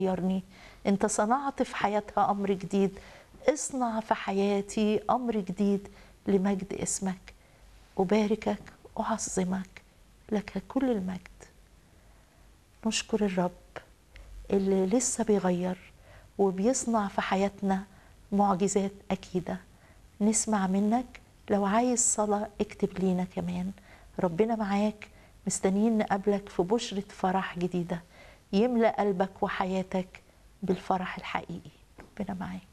غيرني انت صنعت في حياتها امر جديد اصنع في حياتي امر جديد لمجد اسمك اباركك اعظمك لك كل المجد نشكر الرب اللي لسه بيغير وبيصنع في حياتنا معجزات اكيده نسمع منك لو عايز صلاه اكتب لينا كمان ربنا معاك مستنيين نقابلك في بشرة فرح جديدة يملأ قلبك وحياتك بالفرح الحقيقي ربنا معاك